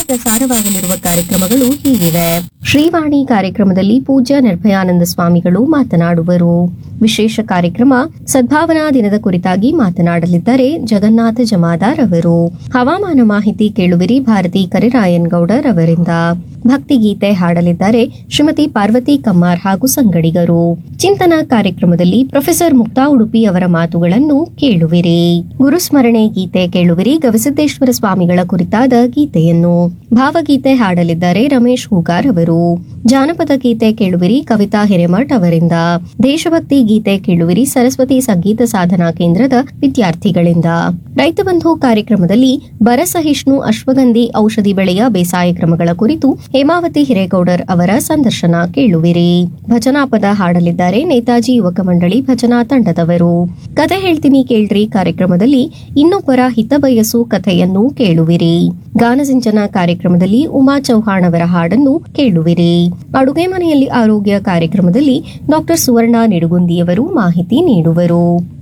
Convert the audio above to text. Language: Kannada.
ಪ್ರಸಾರವಾಗಲಿರುವ ಕಾರ್ಯಕ್ರಮಗಳು ಹೀಗಿವೆ ಶ್ರೀವಾಣಿ ಕಾರ್ಯಕ್ರಮದಲ್ಲಿ ಪೂಜ್ಯ ನಿರ್ಭಯಾನಂದ ಸ್ವಾಮಿಗಳು ಮಾತನಾಡುವರು ವಿಶೇಷ ಕಾರ್ಯಕ್ರಮ ಸದ್ಭಾವನಾ ದಿನದ ಕುರಿತಾಗಿ ಮಾತನಾಡಲಿದ್ದಾರೆ ಜಗನ್ನಾಥ ಜಮಾದಾರ್ ಅವರು ಹವಾಮಾನ ಮಾಹಿತಿ ಕೇಳುವಿರಿ ಭಾರತಿ ಕರಿರಾಯನ್ ಗೌಡರ್ ಅವರಿಂದ ಭಕ್ತಿಗೀತೆ ಹಾಡಲಿದ್ದಾರೆ ಶ್ರೀಮತಿ ಪಾರ್ವತಿ ಕಮ್ಮಾರ್ ಹಾಗೂ ಸಂಗಡಿಗರು ಚಿಂತನ ಕಾರ್ಯಕ್ರಮದಲ್ಲಿ ಪ್ರೊಫೆಸರ್ ಮುಕ್ತಾ ಉಡುಪಿ ಅವರ ಮಾತುಗಳನ್ನು ಕೇಳುವಿರಿ ಗುರುಸ್ಮರಣೆ ಗೀತೆ ಕೇಳುವಿರಿ ಗವಿಸಿದ್ದೇಶ್ವರ ಸ್ವಾಮಿಗಳ ಕುರಿತಾದ ಗೀತೆಯನ್ನು ಭಾವಗೀತೆ ಹಾಡಲಿದ್ದಾರೆ ರಮೇಶ್ ಹೂಗಾರ್ ಅವರು ಜಾನಪದ ಗೀತೆ ಕೇಳುವಿರಿ ಕವಿತಾ ಹಿರೇಮಠ್ ಅವರಿಂದ ದೇಶಭಕ್ತಿ ಗೀತೆ ಕೇಳುವಿರಿ ಸರಸ್ವತಿ ಸಂಗೀತ ಸಾಧನಾ ಕೇಂದ್ರದ ವಿದ್ಯಾರ್ಥಿಗಳಿಂದ ರೈತ ಬಂಧು ಕಾರ್ಯಕ್ರಮದಲ್ಲಿ ಬರಸಹಿಷ್ಣು ಅಶ್ವಗಂಧಿ ಔಷಧಿ ಬೆಳೆಯ ಬೇಸಾಯ ಕ್ರಮಗಳ ಕುರಿತು ಹೇಮಾವತಿ ಹಿರೇಗೌಡರ್ ಅವರ ಸಂದರ್ಶನ ಕೇಳುವಿರಿ ಭಜನಾ ಪದ ಹಾಡಲಿದ್ದಾರೆ ನೇತಾಜಿ ಯುವಕ ಮಂಡಳಿ ಭಜನಾ ತಂಡದವರು ಕತೆ ಹೇಳ್ತೀನಿ ಕೇಳ್ರಿ ಕಾರ್ಯಕ್ರಮದಲ್ಲಿ ಇನ್ನೊಬ್ಬರ ಹಿತಬಯಸು ಕಥೆಯನ್ನು ಕೇಳುವಿರಿ ಗಾನಸಿಂಚನ ಕಾರ್ಯಕ್ರಮದಲ್ಲಿ ಉಮಾ ಚೌಹಾಣ್ ಅವರ ಹಾಡನ್ನು ಕೇಳುವಿರಿ ಅಡುಗೆ ಮನೆಯಲ್ಲಿ ಆರೋಗ್ಯ ಕಾರ್ಯಕ್ರಮದಲ್ಲಿ ಡಾಕ್ಟರ್ ಸುವರ್ಣ ನಿಡುಗುಂದಿಯವರು ಮಾಹಿತಿ ನೀಡುವರು